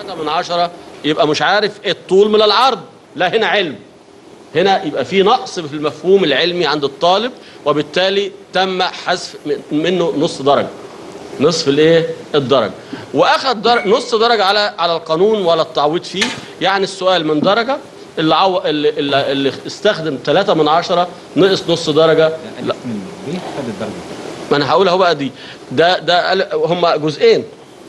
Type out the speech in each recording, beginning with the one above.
3 من عشرة يبقى مش عارف الطول من العرض لا هنا علم هنا يبقى في نقص في المفهوم العلمي عند الطالب وبالتالي تم حذف منه نص درجه نصف الايه الدرجه واخذ در... نص درجه على على القانون ولا التعويض فيه يعني السؤال من درجه اللي عو... اللي, اللي, اللي استخدم 3 من عشرة نقص نص درجه لا منه ليه خد الدرجه ما انا هقول اهو بقى دي ده ده ال- هما جزئين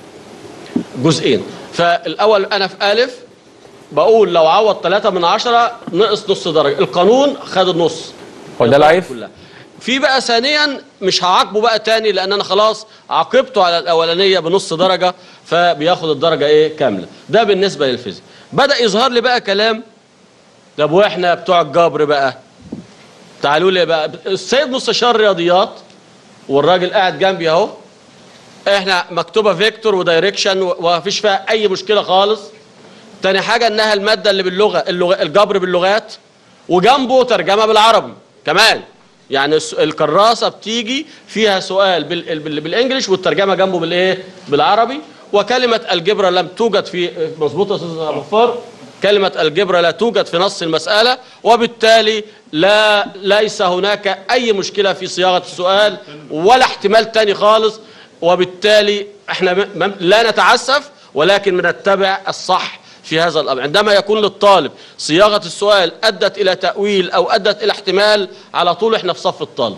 جزئين فالاول انا في الف بقول لو عوض 3 من عشرة نقص نص درجه القانون خد النص هو ده لايف؟ كلها. في بقى ثانيا مش هعاقبه بقى تاني لان انا خلاص عاقبته على الاولانيه بنص درجه فبياخد الدرجه ايه كامله ده بالنسبه للفيزياء بدا يظهر لي بقى كلام طب واحنا بتوع الجبر بقى تعالوا لي بقى السيد مستشار الرياضيات والراجل قاعد جنبي اهو احنا مكتوبه فيكتور ودايركشن ومفيش فيها اي مشكله خالص تاني حاجه انها الماده اللي باللغه اللغة الجبر باللغات وجنبه ترجمه بالعربي كمان يعني الس- الكراسه بتيجي فيها سؤال بال... بال... بالانجلش والترجمه جنبه بالايه بالعربي وكلمه الجبر لم توجد في مظبوط يا استاذ ابو فار كلمه الجبر لا توجد في نص المساله وبالتالي لا ليس هناك اي مشكله في صياغه السؤال ولا احتمال تاني خالص وبالتالي احنا م... م- لا نتعسف ولكن بنتبع الصح في هذا الامر عندما يكون للطالب صياغه السؤال ادت الى تاويل او ادت الى احتمال على طول احنا في صف الطالب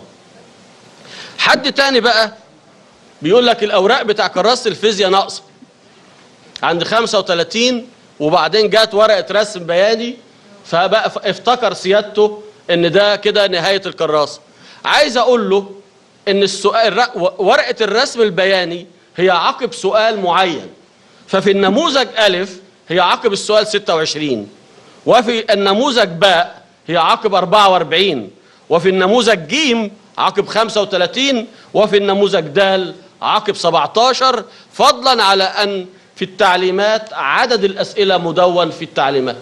حد تاني بقى بيقول لك الاوراق بتاع كراسه الفيزياء ناقصه عند 35 وبعدين جات ورقه رسم بياني فبقى ف- افتكر سيادته ان ده كده نهايه الكراسه عايز اقول له ان السؤال ر- ورقه الرسم البياني هي عقب سؤال معين ففي النموذج ألف هي عقب السؤال 26 وفي النموذج باء هي عقب 44 وفي النموذج جيم عقب 35 وفي النموذج دال عقب 17 فضلا على أن في التعليمات عدد الأسئلة مدون في التعليمات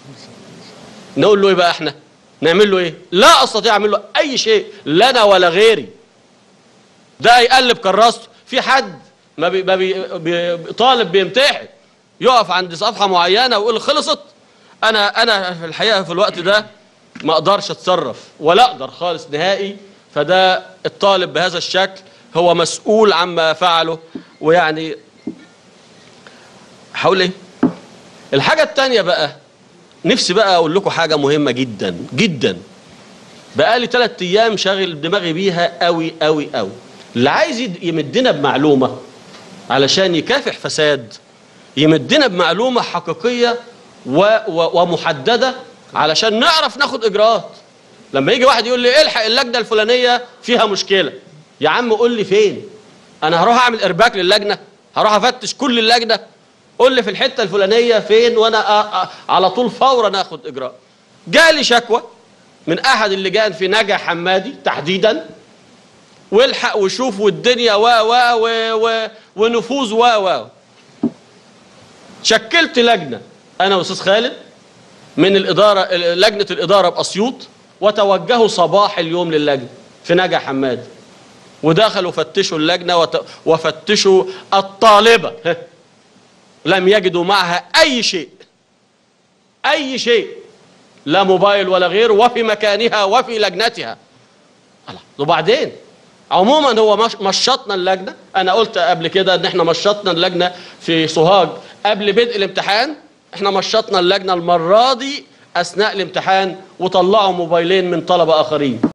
نقول له ايه بقى احنا نعمل له ايه لا استطيع اعمل له اي شيء لنا ولا غيري ده يقلب كراسته في حد ما بي ما بي بي طالب بيمتحن يقف عند صفحه معينه ويقول خلصت انا انا في الحقيقه في الوقت ده ما اقدرش اتصرف ولا اقدر خالص نهائي فده الطالب بهذا الشكل هو مسؤول عما فعله ويعني حول ايه الحاجه الثانيه بقى نفسي بقى اقول لكم حاجه مهمه جدا جدا بقالي ثلاث ايام شاغل دماغي بيها قوي قوي قوي اللي عايز يد- يمدنا بمعلومه علشان يكافح فساد يمدنا بمعلومه حقيقيه و و ومحدده علشان نعرف ناخد اجراءات لما يجي واحد يقول لي الحق اللجنه الفلانيه فيها مشكله يا عم قول لي فين انا هروح اعمل ارباك للجنه هروح افتش كل اللجنه قول لي في الحته الفلانيه فين وانا أ- أ- على طول فورا اخد اجراء جالي شكوى من احد اللجان في نجا حمادي تحديدا والحق وشوف والدنيا و و و و ونفوذ و و شكلت لجنه انا واستاذ خالد من الاداره لجنه الاداره باسيوط وتوجهوا صباح اليوم للجنه في نجا حمادي ودخلوا فتشوا اللجنه وت- وفتشوا الطالبه لم يجدوا معها اي شيء اي شيء لا موبايل ولا غيره وفي مكانها وفي لجنتها الله. وبعدين عموما هو مش مشطنا اللجنه انا قلت قبل كده ان احنا مشطنا اللجنه في سوهاج قبل بدء الامتحان احنا مشطنا اللجنه المره دي اثناء الامتحان وطلعوا موبايلين من طلبه اخرين